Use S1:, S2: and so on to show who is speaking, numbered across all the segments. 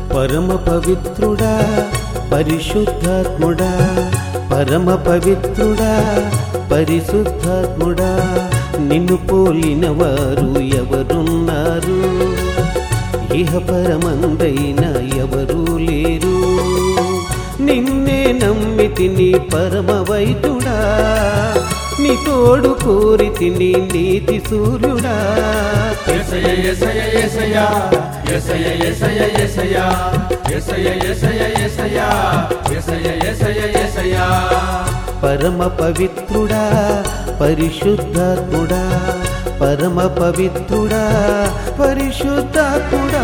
S1: పరమ పవిత్రుడా పరిశుద్ధాత్ముడా పరమ పవిత్రుడా పరిశుద్ధాత్ముడా నిన్ను పోలిన వారు ఎవరున్నారు ఇహ పరమందైన ఎవరూ లేరు నిన్నే నమ్మితి నీ పరమ వైద్యుడా నీ తోడు కోరితి నీ నీతి సూర్యుడా
S2: ఎసయ ఎసయ ఎసయ ఎసయ ఎసయ ఎసయ ఎసయ ఎసయ ఎసయ ఎసయ ఎసయ ఎసయ
S1: పరమ పవిత్రుడా పరిశుద్ధాత్ముడా పరమ పవిత్రుడా పరిశుద్ధాత్ముడా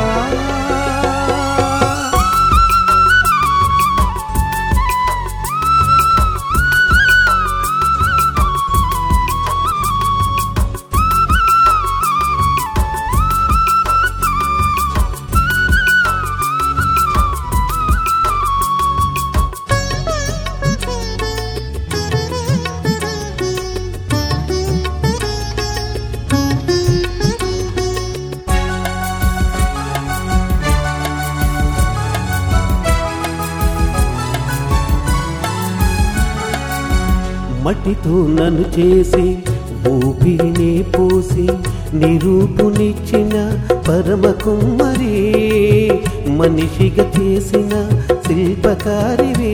S1: మట్టితో నన్ను చేసి ఊపిరినే పోసి నిరూపునిచ్చిన పరమ కుమ్మరి మనిషిగా చేసిన శిల్పకారివే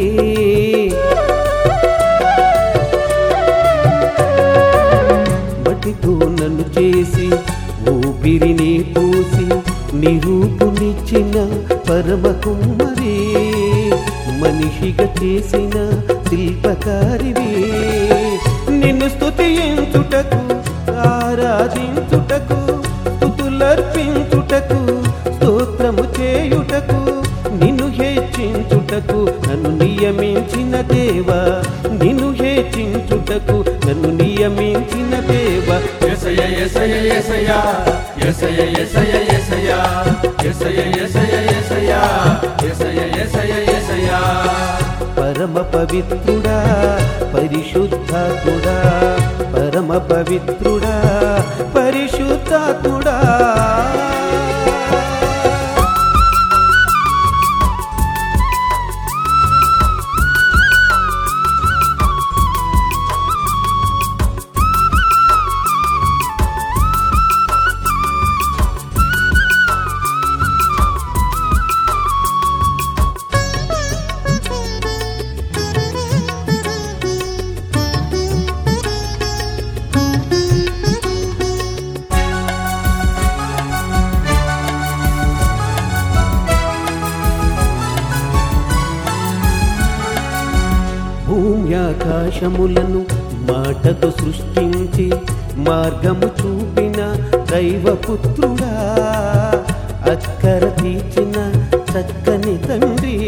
S1: మట్టితో నన్ను చేసి ఊపిరిని పూసి నిరూపునిచ్చిన పరమ కుమ్మరి మనిషిగా చేసిన శిల్పకారివి నిన్ను స్తుతించుటకు ఆరాధించుటకు స్తుతులర్పించుటకు స్తోత్రము చేయుటకు నిన్ను హెచ్చించుటకు నన్ను నియమించిన దేవా నిన్ను హెచ్చించుటకు నన్ను నియమించిన దేవా
S2: ఎసయ ఎసయ ఎసయ ఎసయ ఎసయ ఎసయ ఎసయ ఎసయ ఎసయ ఎసయ ఎసయ ఎసయ
S1: పరమ పవిత్రుడా పరిశుద్ధాత్ముడా పరమ పవిత్రుడా పరిశుద్ధాత్ముడా భూమ్యాకాశములను మాటతో సృష్టించి మార్గము చూపిన దైవపుత్రుడా అక్కర తీర్చిన చక్కని తండ్రి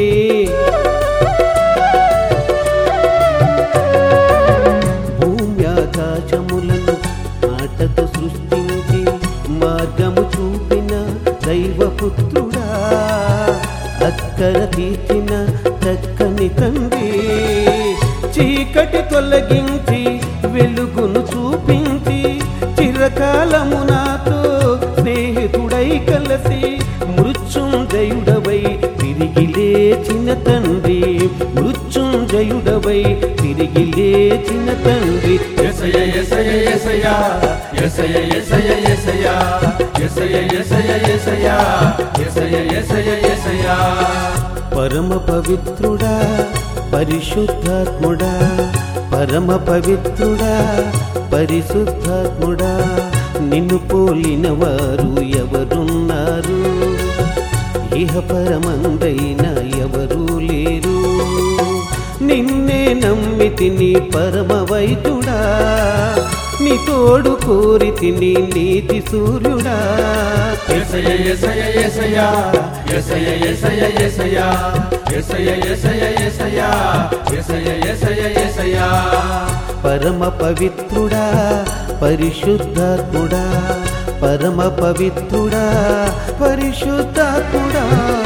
S1: భూమ్యాకాశములను మాటతో సృష్టించి మార్గము చూపిన దైవపుత్రుడా అక్కర తీర్చిన చక్కని తండ్రి చీకటి తొలగించి వెలుగును చూపించి చిరకాలము నాతో స్నేహితుడై కలసి మృత్యుంజయుడవై తిరిగి లేచిన తండ్రి మృత్యుంజయుడవై తిరిగి లేచిన తండ్రి
S2: ఎసయ ఎసయ ఎసయ ఎసయ ఎసయ ఎసయ ఎసయ ఎసయ ఎసయ ఎసయ ఎసయ ఎసయ
S1: పరమ పవిత్రుడా పరిశుద్ధాత్ముడా పరమ పవిత్రుడా పరిశుద్ధాత్ముడా నిన్ను పోలిన వారు ఎవరున్నారు ఇహ పరమందైన ఎవరూ లేరు నిన్నే నమ్మితి నీ పరమ వైద్యుడా నీ తోడు కోరితి నీ నీతి సూర్యుడా
S2: ఎసయ ఎసయ ఎసయ ఎసయ ఎసయ ఎసయ ఎసయ ఎసయ ఎసయ ఎసయ ఎసయ ఎసయ
S1: పరమ పవిత్రుడా పరిశుద్ధాత్ముడా పరమ పవిత్రుడా పరిశుద్ధాత్ముడా